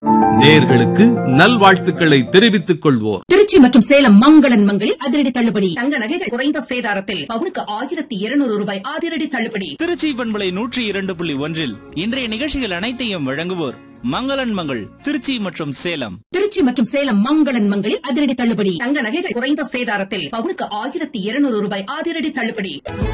நேர்களுக்கு நல்வாழ்த்துக்களை தெரிவித்துக் கொள்வோர் திருச்சி மற்றும் சேலம் மங்களன் மங்களில் அதிரடி தள்ளுபடி தங்க நகைகள் குறைந்த சேதாரத்தில் பவுனுக்கு ஆயிரத்தி இருநூறு ரூபாய் அதிரடி தள்ளுபடி திருச்சி பண்பலை நூற்றி இரண்டு புள்ளி ஒன்றில் இன்றைய நிகழ்ச்சிகள் அனைத்தையும் வழங்குவோர் மங்களன் மங்கள் திருச்சி மற்றும் சேலம் திருச்சி மற்றும் சேலம் மங்களன் மங்களில் அதிரடி தள்ளுபடி தங்க நகைகள் குறைந்த சேதாரத்தில் பவுனுக்கு ஆயிரத்தி இருநூறு ரூபாய் அதிரடி தள்ளுபடி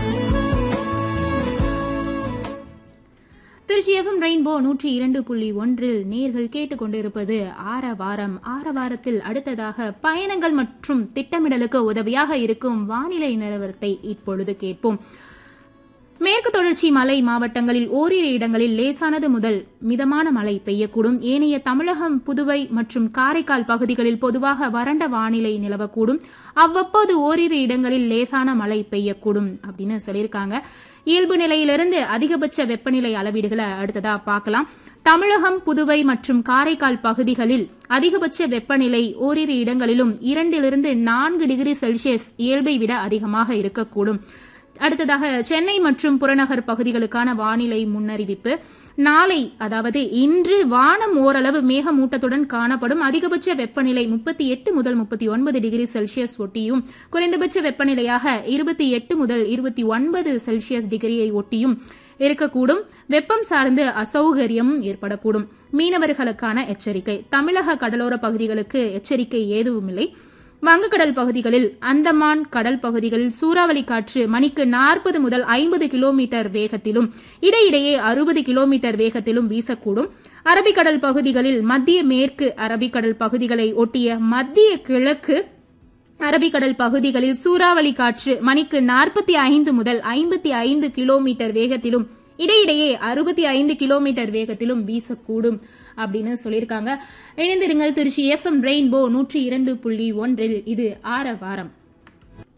திருச்சி எஃப்எம் ரெயின்போ நூற்றி இரண்டு புள்ளி ஒன்றில் நேர்கள் கேட்டுக்கொண்டிருப்பது ஆரவாரம் ஆரவாரத்தில் அடுத்ததாக பயணங்கள் மற்றும் திட்டமிடலுக்கு உதவியாக இருக்கும் வானிலை நிலவரத்தை இப்பொழுது கேட்போம் மேற்கு தொடர்ச்சி மலை மாவட்டங்களில் ஓரிரு இடங்களில் லேசானது முதல் மிதமான மழை பெய்யக்கூடும் ஏனைய தமிழகம் புதுவை மற்றும் காரைக்கால் பகுதிகளில் பொதுவாக வறண்ட வானிலை நிலவக்கூடும் அவ்வப்போது ஓரிரு இடங்களில் லேசான மழை பெய்யக்கூடும் அப்படின்னு சொல்லியிருக்காங்க இயல்பு நிலையிலிருந்து அதிகபட்ச வெப்பநிலை அளவீடுகளை அடுத்ததா பார்க்கலாம் தமிழகம் புதுவை மற்றும் காரைக்கால் பகுதிகளில் அதிகபட்ச வெப்பநிலை ஓரிரு இடங்களிலும் இரண்டிலிருந்து நான்கு டிகிரி செல்சியஸ் இயல்பை விட அதிகமாக இருக்கக்கூடும் அடுத்ததாக சென்னை மற்றும் புறநகர் பகுதிகளுக்கான வானிலை முன்னறிவிப்பு நாளை அதாவது இன்று வானம் ஓரளவு மேகமூட்டத்துடன் காணப்படும் அதிகபட்ச வெப்பநிலை முப்பத்தி எட்டு முதல் முப்பத்தி ஒன்பது டிகிரி செல்சியஸ் ஒட்டியும் குறைந்தபட்ச வெப்பநிலையாக இருபத்தி எட்டு முதல் இருபத்தி ஒன்பது செல்சியஸ் டிகிரியை ஒட்டியும் இருக்கக்கூடும் வெப்பம் சார்ந்து அசௌகரியமும் ஏற்படக்கூடும் மீனவர்களுக்கான எச்சரிக்கை தமிழக கடலோர பகுதிகளுக்கு எச்சரிக்கை ஏதுவுமில்லை வங்கக்கடல் பகுதிகளில் அந்தமான் கடல் பகுதிகளில் சூறாவளி காற்று மணிக்கு நாற்பது முதல் ஐம்பது கிலோமீட்டர் வேகத்திலும் இடையிடையே அறுபது கிலோமீட்டர் வேகத்திலும் வீசக்கூடும் அரபிக்கடல் பகுதிகளில் மத்திய மேற்கு அரபிக்கடல் பகுதிகளை ஒட்டிய மத்திய கிழக்கு அரபிக்கடல் பகுதிகளில் சூறாவளி காற்று மணிக்கு நாற்பத்தி ஐந்து முதல் ஐம்பத்தி ஐந்து கிலோமீட்டர் வேகத்திலும் இடையிடையே அறுபத்தி ஐந்து கிலோமீட்டர் வேகத்திலும் வீசக்கூடும் அப்படின்னு சொல்லியிருக்காங்க இணைந்திருங்கள் திருச்சி எஃப்எம் ரெயின்போ நூற்றி இரண்டு புள்ளி ஒன்றில் இது ஆர வாரம்